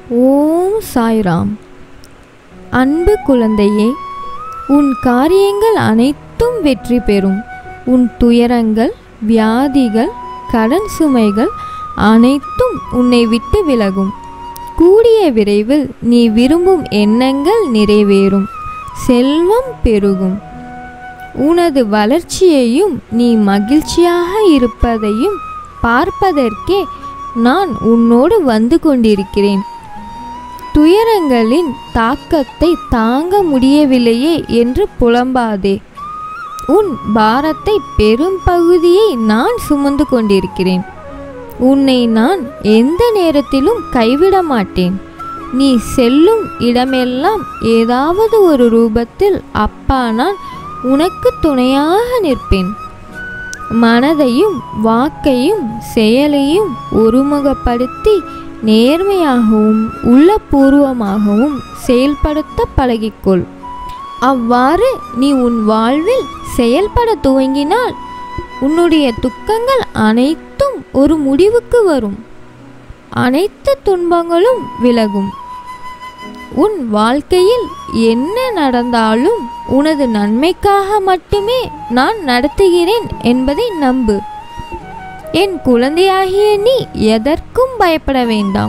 ஓம் சாய்ராம் அன்பு குழந்தையே உன் காரியங்கள் அனைத்தும் வெற்றி பெறும் உன் துயரங்கள் வியாதிகள் கடன் சுமைகள் அனைத்தும் உன்னை விட்டு விலகும் கூடிய விரைவில் நீ விரும்பும் எண்ணங்கள் நிறைவேறும் செல்வம் பெருகும் உனது வளர்ச்சியையும் நீ மகிழ்ச்சியாக இருப்பதையும் பார்ப்பதற்கே நான் உன்னோடு வந்து கொண்டிருக்கிறேன் துயரங்களின் தாக்கத்தை தாங்க முடியவில்லையே என்று புலம்பாதே உன் பாரத்தை பெரும் பகுதியை நான் சுமந்து கொண்டிருக்கிறேன் உன்னை நான் எந்த நேரத்திலும் கைவிட மாட்டேன் நீ செல்லும் இடமெல்லாம் ஏதாவது ஒரு ரூபத்தில் அப்பா நான் உனக்கு துணையாக நிற்பேன் மனதையும் வாக்கையும் செயலையும் ஒருமுகப்படுத்தி நேர்மையாகவும் உள்ளபூர்வமாகவும் செயல்படுத்த பழகிக்கொள் அவ்வாறு நீ உன் வாழ்வில் செயல்பட துவங்கினால் உன்னுடைய துக்கங்கள் அனைத்தும் ஒரு முடிவுக்கு வரும் அனைத்து துன்பங்களும் விலகும் உன் வாழ்க்கையில் என்ன நடந்தாலும் உனது நன்மைக்காக மட்டுமே நான் நடத்துகிறேன் என்பதை நம்பு என் குழந்தையாகிய நீ எதற்கும் பயப்பட வேண்டாம்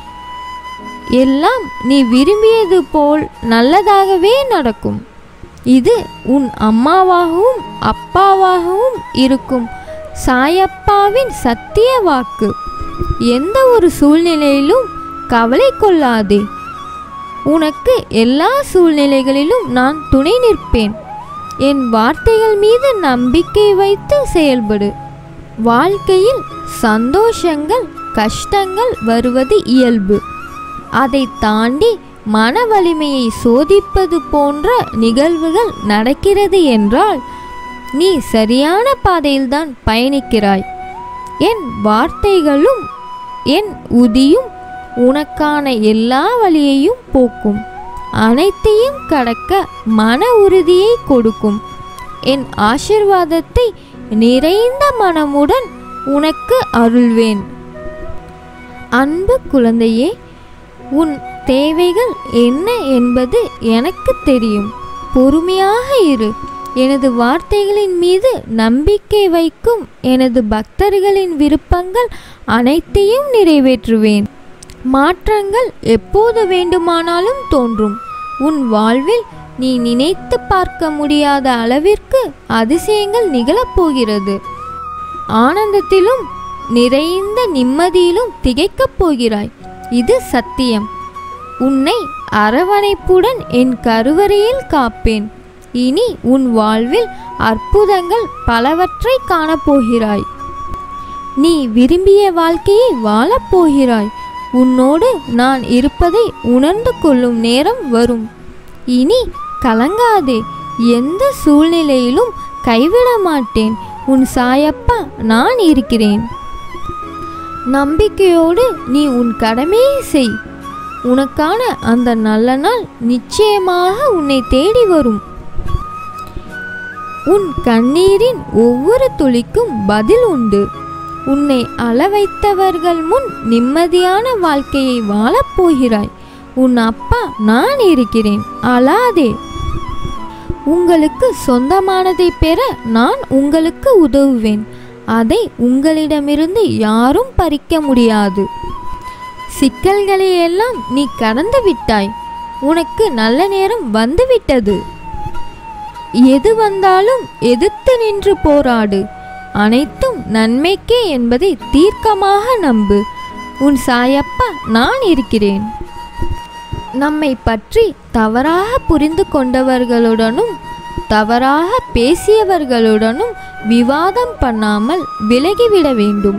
எல்லாம் நீ விரும்பியது போல் நல்லதாகவே நடக்கும் இது உன் அம்மாவாகவும் அப்பாவாகவும் இருக்கும் சாயப்பாவின் சத்திய வாக்கு எந்த ஒரு சூழ்நிலையிலும் கவலை கொள்ளாதே உனக்கு எல்லா சூழ்நிலைகளிலும் நான் துணை நிற்பேன் என் வார்த்தைகள் மீது நம்பிக்கை வைத்து செயல்படு வாழ்க்கையில் சந்தோஷங்கள் கஷ்டங்கள் வருவது இயல்பு அதை தாண்டி மன வலிமையை சோதிப்பது போன்ற நிகழ்வுகள் நடக்கிறது என்றால் நீ சரியான பாதையில்தான் பயணிக்கிறாய் என் வார்த்தைகளும் என் உதியும் உனக்கான எல்லா வழியையும் போக்கும் அனைத்தையும் கடக்க மன உறுதியை கொடுக்கும் என் ஆசிர்வாதத்தை நிறைந்த மனமுடன் உனக்கு அருள்வேன் அன்பு குழந்தையே உன் தேவைகள் என்ன என்பது எனக்கு தெரியும் பொறுமையாக இரு எனது வார்த்தைகளின் மீது நம்பிக்கை வைக்கும் எனது பக்தர்களின் விருப்பங்கள் அனைத்தையும் நிறைவேற்றுவேன் மாற்றங்கள் எப்போது வேண்டுமானாலும் தோன்றும் உன் வாழ்வில் நீ நினைத்து பார்க்க முடியாத அளவிற்கு அதிசயங்கள் நிகழப்போகிறது ஆனந்தத்திலும் நிறைந்த நிம்மதியிலும் திகைக்கப் போகிறாய் இது சத்தியம் உன்னை அரவணைப்புடன் என் கருவறையில் காப்பேன் இனி உன் வாழ்வில் அற்புதங்கள் பலவற்றை காணப்போகிறாய் நீ விரும்பிய வாழ்க்கையை வாழப்போகிறாய் உன்னோடு நான் இருப்பதை உணர்ந்து கொள்ளும் நேரம் வரும் இனி கலங்காதே எந்த சூழ்நிலையிலும் கைவிட மாட்டேன் உன் சாயப்பா நான் இருக்கிறேன் நம்பிக்கையோடு நீ உன் கடமையை செய் உனக்கான அந்த நல்ல நாள் நிச்சயமாக உன்னை தேடி வரும் உன் கண்ணீரின் ஒவ்வொரு துளிக்கும் பதில் உண்டு உன்னை அளவைத்தவர்கள் முன் நிம்மதியான வாழ்க்கையை வாழப் போகிறாய் உன் அப்பா நான் இருக்கிறேன் அழாதே உங்களுக்கு சொந்தமானதை பெற நான் உங்களுக்கு உதவுவேன் அதை உங்களிடமிருந்து யாரும் பறிக்க முடியாது சிக்கல்களை எல்லாம் நீ கடந்து விட்டாய் உனக்கு நல்ல நேரம் வந்துவிட்டது எது வந்தாலும் எதிர்த்து நின்று போராடு அனைத்தும் நன்மைக்கே என்பதை தீர்க்கமாக நம்பு உன் சாயப்பா நான் இருக்கிறேன் நம்மை பற்றி தவறாக புரிந்து கொண்டவர்களுடனும் தவறாக பேசியவர்களுடனும் விவாதம் பண்ணாமல் விலகிவிட வேண்டும்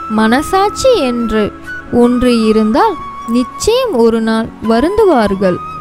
மனசாட்சி என்று ஒன்று இருந்தால் நிச்சயம் ஒரு நாள் வருந்துவார்கள்